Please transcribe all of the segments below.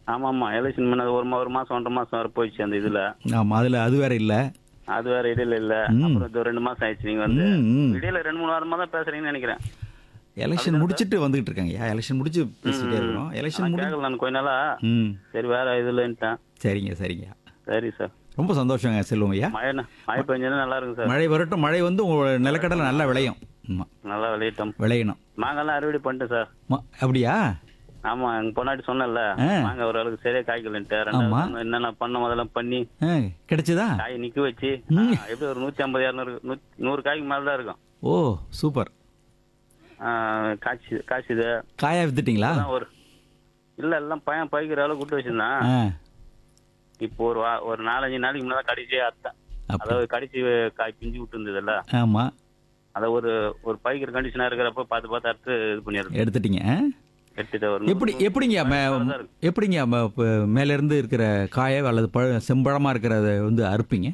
ஆமா ஆமா எலெக்ஷன் பண்ணது ஒரு மா- ஒரு மாசம் ஒன்றரை மாசம் வர போயிடுச்சு அந்த இதுல ஆமாம் அதில் அது வேற இல்லை அது வேற இடையில இல்ல ம். அப்புறம் இது ரெண்டு மாசம் ஆயிடுச்சு நீங்க வந்து ம் ம் இடையில ரெண்டு மூணு வாரமா தான் பேசுறீங்கன்னு நினைக்கிறேன் எலெக்ஷன் முடிச்சிட்டு வந்துகிட்டு இருக்காங்கய்யா எலெக்ஷன் முடிச்சு பேசிட்டே இருக்கோம் எலெக்ஷன் நான் முடி கேட்கல நான் கொஞ்ச நாளா ம் சரி வேற இதுலன்ட்டேன் சரிங்க சரிங்க சரி சார் ரொம்ப சந்தோஷங்க செல்வம் ஐயா மழை மழை பெஞ்சதுன்னா நல்லா இருக்கும் சார் மழை வரட்டும் மழை வந்து உங்கள் நிலக்கடலை நல்லா விளையும் ஆமாம் நல்லா விளையிட்டோம் விளையணும் மாங்கெல்லாம் அறுவடை பண்ணிட்டேன் சார் ம- அப்படியா ஆமா எங்க பொன்னாடி சொன்னேன்ல ஆ. மாங்காய் ஒரு அளவுக்கு சரியா காய்க்கலன்ட்டு ஆமா. ரெண்டாவது சொன்ன என்னென்ன பண்ணோம் அதெல்லாம் பண்ணி ஆ கிடைச்சதா காய் நிக்க வச்சு ஆ, எப்படி ஒரு நூத்தி ஐம்பது இரநூறு நூத்தி- நூறு காய்க்கு மேல தான் இருக்கும் ஓ சூப்பர் ஆ, காய்ச்சி காய்ச்சுது காயா வித்துட்டீங்களா அதான் ஒரு இல்ல எல்லாம் பையன் பைக்கிற அளவுக்கு விட்டு வச்சிருந்தான் ஆ இப்போ ஒரு வா- ஒரு நாலஞ்சு நாளைக்கு முன்னாடி கடிச்சே அத்தேன் அப்படி அதாவது கடிச்சு காய் பிஞ்சு விட்டு இருந்ததுல்ல ஆமாம் அதை ஒரு ஒரு பைக்கிற கண்டிஷனா இருக்கிறப்ப பார்த்து பார்த்து அறுத்து இது பண்ணிடுறேன் எடுத்துட்டீங்க ஆ? எடுத்துட்டு ஒரு எப்படி எப்படிங்க மே- எப்படிங்க ம- இப்ப மேல இருந்து இருக்கிற காயை அல்லது பழ செம்பழமா இருக்கிறத வந்து அறுப்பீங்க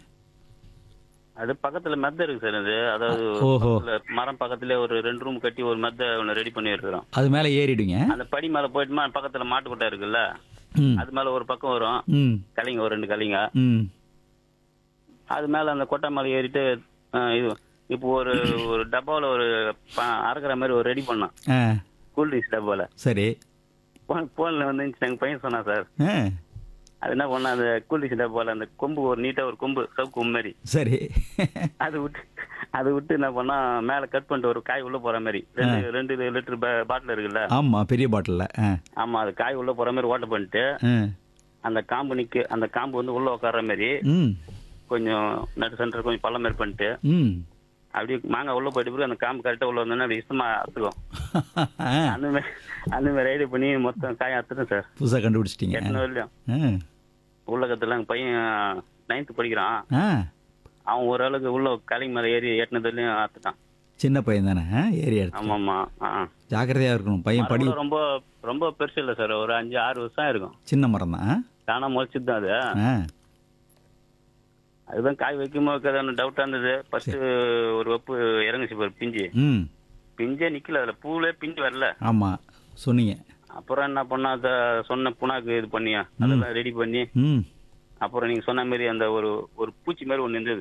அது பக்கத்துல மெத்த இருக்கு சார் அது அதாவது ஓஹோ. பக்கத்துல மரம் பக்கத்துல ஒரு ரெண்டு ரூம் கட்டி ஒரு மெத்த ஒன்று ரெடி பண்ணி இருக்கிறோம் அது மேல ஏறிடுங்க அந்த படி மேல போயிட்டுமா பக்கத்துல மாட்டுக்கொட்டை இருக்குல்ல ம் அது மேல ஒரு பக்கம் வரும் ம் கலிங்க ஒரு ரெண்டு கலிங்க ம் அது மேல அந்த கொட்டை மேல ஏறிட்டு ஆ, இது இப்போ ஒரு ஒரு டப்பாவில் ஒரு ப- அறுக்கிற மாதிரி ஒரு ரெடி பண்ணோம் ஆ கூல் ட்ரிங்க்ஸ் டப்பாவில் சரி போன்ல வந்து எங்கள் பையன் சொன்னான் சார் ஆ அது என்ன பண்ணா அந்த கூல் ட்ரிங்க்ஸ் டப்பாவில் அந்த கொம்பு ஒரு நீட்டா ஒரு கொம்பு சவுக்கு கொம்பு மாதிரி சரி அது விட்டு அது விட்டு என்ன பண்ணா மேல கட் பண்ணிட்டு ஒரு காய் உள்ள போற மாதிரி ரெண்டு ரெண்டு லிட்டர் பாட்டில் இருக்குல்ல ஆமா பெரிய பாட்டில்ல ஆ ஆமா அது காய் உள்ள போற மாதிரி ஓட்ட பண்ணிட்டு ஆ அந்த காம்பு நிக்க அந்த காம்பு வந்து உள்ள உட்கார்ற மாதிரி ம் கொஞ்சம் நடு சென்டர் கொஞ்சம் பள்ளம் மாதிரி பண்ணிட்டு ம் அப்படியே மாங்காய் உள்ள போயிட்டு பிறகு அந்த காம்பு கரெக்டா உள்ள வந்தோன்னா அப்படி இஷ்டமா அத்துக்கும் ஆ, அந்த மாதிரி அந்த மாதிரி ஐடியா பண்ணி மொத்தம் காய் அத்துட்டேன் சார் புதுசா கண்டுபிடிச்சிட்டீங்க எத்தனை வரலையும் ஆ உள்ளகத்துல எங்க பையன் நைன்த் படிக்கிறான் ஆ அவன் ஓரளவுக்கு உள்ள கலைங்க மேல ஏறி எட்டினதுலயும் அத்துட்டான் சின்ன பையன் தானே ஆ ஏறி எடுத்து ஆமா ஆமா ஆ ஜாக்கிரதையா இருக்கணும் பையன் படி மரம் கூட ரொம்ப ரொம்ப பெருசு இல்லை சார் ஒரு அஞ்சு ஆறு வருஷம் இருக்கும் சின்ன மரம் தான் தானா முளைச்சிட்டு தான் அது ஆ அதுதான் காய் வைக்குமோ வைக்காதான்னு டவுட்டா இருந்தது ஃபர்ஸ்ட் ஒரு வெப்பு இறங்குச்சு பாரு பிஞ்சு ம் பிஞ்சே நிக்கல அதுல பூவே பிஞ்சு வரல ஆமா சொன்னீங்க அப்புறம் என்ன பண்ணா அத சொன்ன புண்ணாக்கு இது பண்ணியா அதெல்லாம் ரெடி பண்ணி ம் அப்புறம் நீங்க சொன்ன மாதிரி அந்த ஒரு ஒரு பூச்சி மாதிரி ஒண்ணு இருந்தது